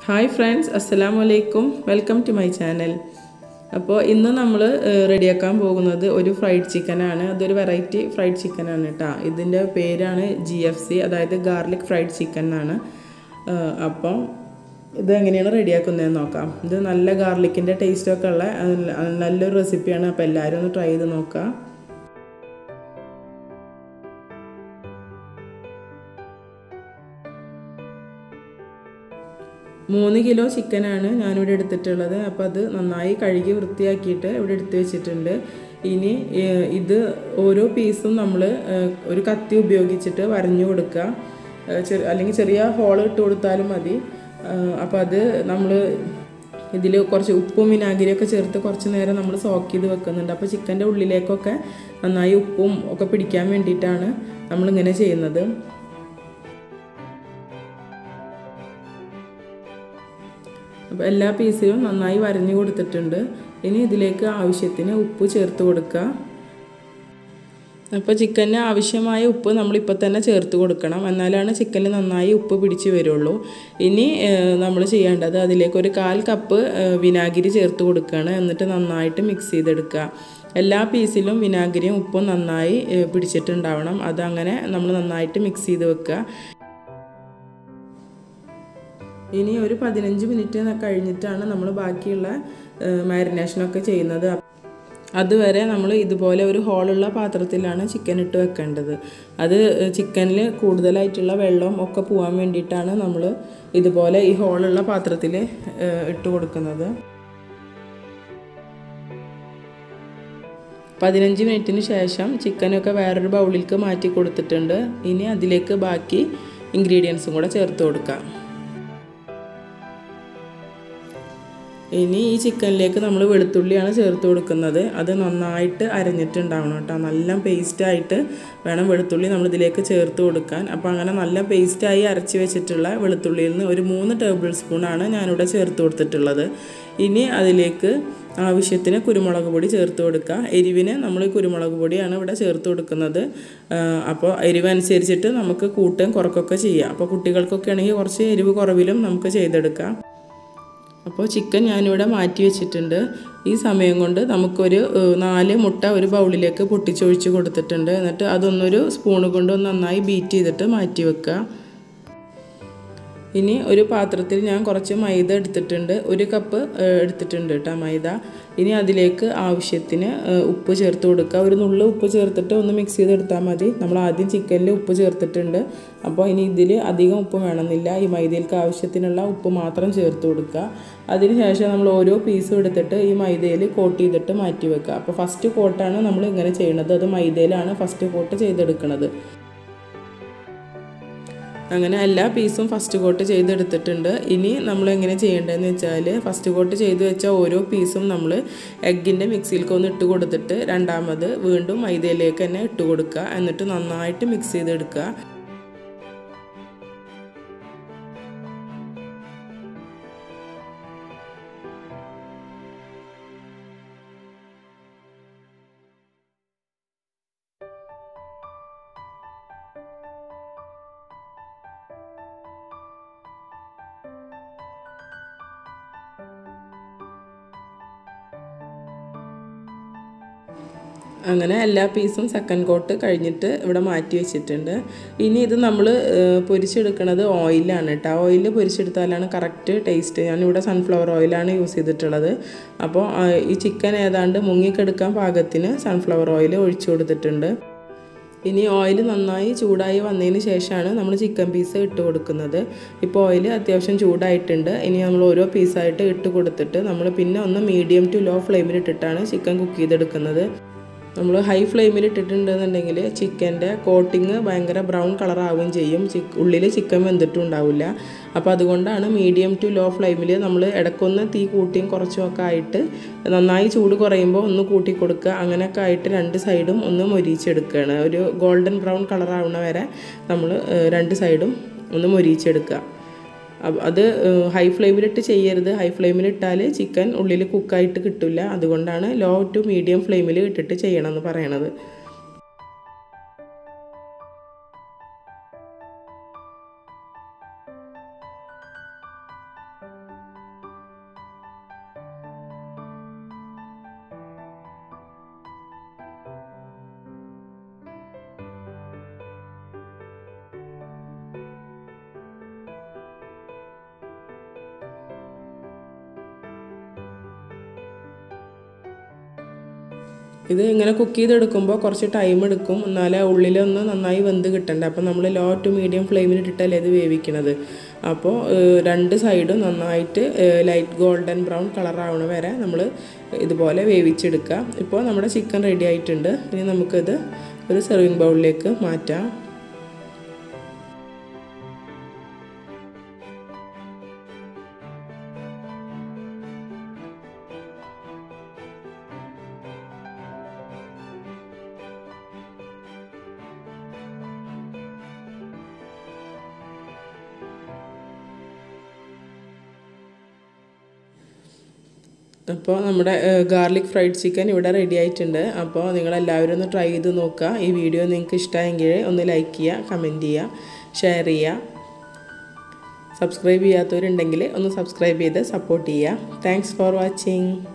hi friends അസ്സലാമു അലൈക്കും welcome to my channel അപ്പോൾ ഇന്ന് നമ്മൾ റെഡിയാക്കാൻ പോകുന്നത് ഒരു ഫ്രൈഡ് ചിക്കനാണ് അതൊരു വെറൈറ്റി ഫ്രൈഡ് ചിക്കനാണ് കേട്ടോ ഇതിൻ്റെ പേരാണ് ജി എഫ് സി അതായത് ഗാർലിക് ഫ്രൈഡ് ചിക്കൻ എന്നാണ് അപ്പം ഇത് എങ്ങനെയാണ് റെഡിയാക്കുന്നതെന്ന് നോക്കാം ഇത് നല്ല ഗാർലിക്കിൻ്റെ ടേസ്റ്റൊക്കെ ഉള്ള അഹ് നല്ലൊരു റെസിപ്പിയാണ് അപ്പോൾ എല്ലാവരും ഒന്ന് ട്രൈ ചെയ്ത് നോക്കാം മൂന്ന് കിലോ ചിക്കനാണ് ഞാനിവിടെ എടുത്തിട്ടുള്ളത് അപ്പോൾ അത് നന്നായി കഴുകി വൃത്തിയാക്കിയിട്ട് ഇവിടെ എടുത്ത് വെച്ചിട്ടുണ്ട് ഇനി ഏഹ്, ഇത് ഓരോ പീസും നമ്മൾ ഒരു കത്തി ഉപയോഗിച്ചിട്ട് വരഞ്ഞു കൊടുക്കുക ഏഹ്, ചെറിയ അല്ലെങ്കിൽ ചെറിയ ഹോൾ ഇട്ട് കൊടുത്താലും മതി അപ്പോൾ അത് നമ്മൾ ഇതിൽ കുറച്ച് ഉപ്പും വിനാഗിരിയൊക്കെ ചേർത്ത് കുറച്ച് നേരം നമ്മൾ സോക്ക് ചെയ്ത് വെക്കുന്നുണ്ട് അപ്പോൾ ചിക്കൻ്റെ ഉള്ളിലേക്കൊക്കെ നന്നായി ഉപ്പും ഒക്കെ പിടിക്കാൻ വേണ്ടിയിട്ടാണ് നമ്മളിങ്ങനെ ചെയ്യുന്നത് അപ്പോൾ എല്ലാ പീസിലും നന്നായി വരഞ്ഞു കൊടുത്തിട്ടുണ്ട് ഇനി ഇതിലേക്ക് ആവശ്യത്തിന് ഉപ്പ് ചേർത്ത് കൊടുക്കുക അപ്പോൾ ചിക്കന് ആവശ്യമായ ഉപ്പ് നമ്മളിപ്പോൾ തന്നെ ചേർത്ത് കൊടുക്കണം എന്നാലാണ് ചിക്കനിൽ നന്നായി ഉപ്പ് പിടിച്ച് വരുള്ളൂ ഇനി നമ്മൾ ചെയ്യേണ്ടത് അതിലേക്ക് ഒരു കാൽ കപ്പ് ഏഹ്, വിനാഗിരി ചേർത്ത് കൊടുക്കുകയാണ് എന്നിട്ട് നന്നായിട്ട് മിക്സ് ചെയ്തെടുക്കുക എല്ലാ പീസിലും വിനാഗിരിയും ഉപ്പും നന്നായി ഏഹ്, പിടിച്ചിട്ടുണ്ടാവണം അതങ്ങനെ നമ്മൾ നന്നായിട്ട് മിക്സ് ചെയ്ത് വെക്കുക ഇനി ഒരു പതിനഞ്ച് മിനിറ്റ് കഴിഞ്ഞിട്ടാണ് നമ്മൾ ബാക്കിയുള്ള മാരിനേഷനൊക്കെ ചെയ്യുന്നത് അതുവരെ നമ്മൾ ഇതുപോലെ ഒരു ഹോളുള്ള പാത്രത്തിലാണ് ചിക്കൻ ഇട്ട് വെക്കേണ്ടത് അത് ചിക്കനിൽ കൂടുതലായിട്ടുള്ള വെള്ളവും ഒക്കെ പോകാൻ വേണ്ടിയിട്ടാണ് നമ്മൾ ഇതുപോലെ ഈ ഹോളുള്ള പാത്രത്തിൽ ഇട്ട് കൊടുക്കുന്നത് പതിനഞ്ച് മിനിറ്റിന് ശേഷം ചിക്കനൊക്കെ വേറൊരു ബൗളിലേക്ക് മാറ്റി കൊടുത്തിട്ടുണ്ട് ഇനി അതിലേക്ക് ബാക്കി ഇൻഗ്രീഡിയൻസും കൂടെ ചേർത്ത് കൊടുക്കാം ഇനി ഈ ചിക്കനിലേക്ക് നമ്മൾ വെളുത്തുള്ളിയാണ് ചേർത്ത് കൊടുക്കുന്നത് അത് നന്നായിട്ട് അരഞ്ഞിട്ടുണ്ടാവണം കേട്ടോ നല്ല പേസ്റ്റായിട്ട് വേണം വെളുത്തുള്ളി നമ്മൾ ഇതിലേക്ക് ചേർത്ത് കൊടുക്കാൻ അപ്പോൾ അങ്ങനെ നല്ല പേസ്റ്റായി അരച്ച് വെച്ചിട്ടുള്ള വെളുത്തുള്ളിയിൽ നിന്ന് ഒരു മൂന്ന് ടേബിൾ സ്പൂണാണ് ഞാനിവിടെ ചേർത്ത് കൊടുത്തിട്ടുള്ളത് ഇനി അതിലേക്ക് ആവശ്യത്തിന് കുരുമുളക് പൊടി ചേർത്ത് കൊടുക്കുക എരിവിന് നമ്മൾ കുരുമുളക് പൊടിയാണ് ഇവിടെ ചേർത്ത് കൊടുക്കുന്നത് അപ്പോൾ എരിവ് അനുസരിച്ചിട്ട് നമുക്ക് കൂട്ടും കുറക്കൊക്കെ ചെയ്യാം അപ്പോൾ കുട്ടികൾക്കൊക്കെ ആണെങ്കിൽ കുറച്ച് എരിവ് കുറവിലും നമുക്ക് ചെയ്തെടുക്കാം അപ്പോൾ ചിക്കൻ ഞാനിവിടെ മാറ്റി വെച്ചിട്ടുണ്ട് ഈ സമയം കൊണ്ട് നമുക്കൊരു ഏഹ്, നാല് മുട്ട ഒരു ബൗളിലേക്ക് പൊട്ടിച്ചൊഴിച്ച് കൊടുത്തിട്ടുണ്ട് എന്നിട്ട് അതൊന്നൊരു സ്പൂണ് കൊണ്ട് ഒന്ന് നന്നായി ബീറ്റ് ചെയ്തിട്ട് മാറ്റി വെക്കുക ഇനി ഒരു പാത്രത്തിൽ ഞാൻ കുറച്ച് മൈദ എടുത്തിട്ടുണ്ട് ഒരു കപ്പ് ഏഹ്, എടുത്തിട്ടുണ്ട് കേട്ടോ മൈദ ഇനി അതിലേക്ക് ആവശ്യത്തിന് ഏഹ്, ഉപ്പ് ചേർത്ത് കൊടുക്കുക ഒരു നുള്ളു ഉപ്പ് ചേർത്തിട്ട് ഒന്ന് മിക്സ് ചെയ്തെടുത്താൽ മതി നമ്മൾ ആദ്യം ചിക്കനിൽ ഉപ്പ് ചേർത്തിട്ടുണ്ട് അപ്പോൾ ഇനി ഇതിൽ അധികം ഉപ്പ് വേണമെന്നില്ല ഈ മൈദയിലേക്ക് ആവശ്യത്തിനുള്ള ഉപ്പ് മാത്രം ചേർത്ത് കൊടുക്കുക അതിനുശേഷം നമ്മൾ ഓരോ പീസും എടുത്തിട്ട് ഈ മൈദയിൽ കോട്ട് ചെയ്തിട്ട് മാറ്റി വെക്കുക അപ്പോൾ ഫസ്റ്റ് കോട്ടാണ് നമ്മൾ ഇങ്ങനെ ചെയ്യുന്നത് അത് മൈദയിലാണ് ഫസ്റ്റ് കോട്ട് ചെയ്തെടുക്കുന്നത് അങ്ങനെ എല്ലാ പീസും ഫസ്റ്റ് കോട്ട് ചെയ്തെടുത്തിട്ടുണ്ട് ഇനി നമ്മൾ എങ്ങനെ ചെയ്യേണ്ടതെന്ന് വെച്ചാൽ ഫസ്റ്റ് കോട്ട് ചെയ്ത് വെച്ച ഓരോ പീസും നമ്മൾ എഗ്ഗിൻ്റെ മിക്സിയിലേക്ക് ഒന്ന് ഇട്ട് കൊടുത്തിട്ട് രണ്ടാമത് വീണ്ടും മൈദയിലേക്ക് തന്നെ ഇട്ട് കൊടുക്കുക എന്നിട്ട് നന്നായിട്ട് മിക്സ് ചെയ്തെടുക്കുക അങ്ങനെ എല്ലാ പീസും സെക്കൻഡ് കോട്ട് കഴിഞ്ഞിട്ട് ഇവിടെ മാറ്റി വെച്ചിട്ടുണ്ട് ഇനി ഇത് നമ്മൾ പൊരിച്ചെടുക്കുന്നത് ഓയിലാണ് കേട്ടോ ഓയിൽ പൊരിച്ചെടുത്താലാണ് കറക്റ്റ് ടേസ്റ്റ് ഞാനിവിടെ സൺഫ്ലവർ ഓയിലാണ് യൂസ് ചെയ്തിട്ടുള്ളത് അപ്പോൾ ആ, ഈ ചിക്കൻ ഏതാണ്ട് മുങ്ങിക്കെടുക്കാൻ പാകത്തിന് സൺഫ്ലവർ ഓയിൽ ഒഴിച്ചു കൊടുത്തിട്ടുണ്ട് ഇനി ഓയിൽ നന്നായി ചൂടായി വന്നതിന് ശേഷമാണ് നമ്മൾ ചിക്കൻ പീസ് ഇട്ട് കൊടുക്കുന്നത് ഇപ്പോൾ ഓയിൽ അത്യാവശ്യം ചൂടായിട്ടുണ്ട് ഇനി നമ്മൾ ഓരോ പീസായിട്ട് ഇട്ട് കൊടുത്തിട്ട് നമ്മൾ പിന്നെ ഒന്ന് മീഡിയം ടു ലോ ഫ്ലെയിമിൽ ഇട്ടിട്ടാണ് ചിക്കൻ കുക്ക് ചെയ്തെടുക്കുന്നത് നമ്മൾ ഹൈ ഫ്ലെയിമിൽ ഇട്ടിട്ടുണ്ടെന്നുണ്ടെങ്കിൽ ചിക്കൻ്റെ കോട്ടിങ് ഭയങ്കര ബ്രൗൺ കളർ ആവുകയും ചെയ്യും ചിക്ക് ഉള്ളിൽ ചിക്കൻ വെന്തിട്ടും ഉണ്ടാവില്ല അപ്പോൾ അതുകൊണ്ടാണ് മീഡിയം ടു ലോ ഫ്ലെയിമിൽ നമ്മൾ ഇടയ്ക്കൊന്ന് തീ കൂട്ടിയും കുറച്ചും ഒക്കെ ആയിട്ട് നന്നായി ചൂട് കുറയുമ്പോൾ ഒന്ന് കൂട്ടി കൊടുക്കുക അങ്ങനെയൊക്കെ ആയിട്ട് രണ്ട് സൈഡും ഒന്ന് മൊരിച്ചെടുക്കുകയാണ് ഒരു ഗോൾഡൻ ബ്രൗൺ കളർ ആവുന്ന വരെ നമ്മൾ ഏഹ്, രണ്ട് സൈഡും ഒന്ന് മൊരിച്ചെടുക്കുക അപ്പ- അത് ഹൈ ഫ്ലെയിമിലിട്ട് ചെയ്യരുത് ഹൈ ഫ്ലെയിമിലിട്ടാൽ ചിക്കൻ ഉള്ളിൽ കുക്കായിട്ട് കിട്ടില്ല അതുകൊണ്ടാണ് ലോ ടു മീഡിയം ഫ്ലെയിമിൽ ഇട്ടിട്ട് ചെയ്യണം എന്ന് പറയണത് ഇത് ഇങ്ങനെ കുക്ക് ചെയ്തെടുക്കുമ്പോൾ കുറച്ച് ടൈം എടുക്കും എന്നാലേ ഉള്ളിലൊന്ന് നന്നായി വെന്ത് കിട്ടണ്ടേ അപ്പോൾ നമ്മൾ ലോ ടു മീഡിയം ഫ്ലെയിമിൽ ഇട്ടിട്ടല്ലേ ഇത് വേവിക്കണത് അപ്പോൾ രണ്ട് സൈഡും നന്നായിട്ട് ലൈറ്റ് ഗോൾഡൻ ബ്രൗൺ കളറാവണ വരെ നമ്മൾ ഇതുപോലെ വേവിച്ചെടുക്കുക ഇപ്പോൾ നമ്മുടെ ചിക്കൻ റെഡി ആയിട്ടുണ്ട് ഇനി നമുക്കിത് ഒരു സെർവിങ് ബൗളിലേക്ക് മാറ്റാം അപ്പോൾ നമ്മുടെ ഗാർലിക് ഫ്രൈഡ് ചിക്കൻ ഇവിടെ റെഡി ആയിട്ടുണ്ട് അപ്പോൾ നിങ്ങളെല്ലാവരും ഒന്ന് ട്രൈ ചെയ്ത് നോക്കുക ഈ വീഡിയോ നിങ്ങൾക്ക് ഇഷ്ടമായെങ്കിൽ ഒന്ന് ലൈക്ക് ചെയ്യുക കമൻറ്റ് ചെയ്യുക ഷെയർ ചെയ്യുക സബ്സ്ക്രൈബ് ചെയ്യാത്തവരുണ്ടെങ്കിൽ ഒന്ന് സബ്സ്ക്രൈബ് ചെയ്ത് സപ്പോർട്ട് ചെയ്യുക താങ്ക്സ് ഫോർ വാച്ചിങ്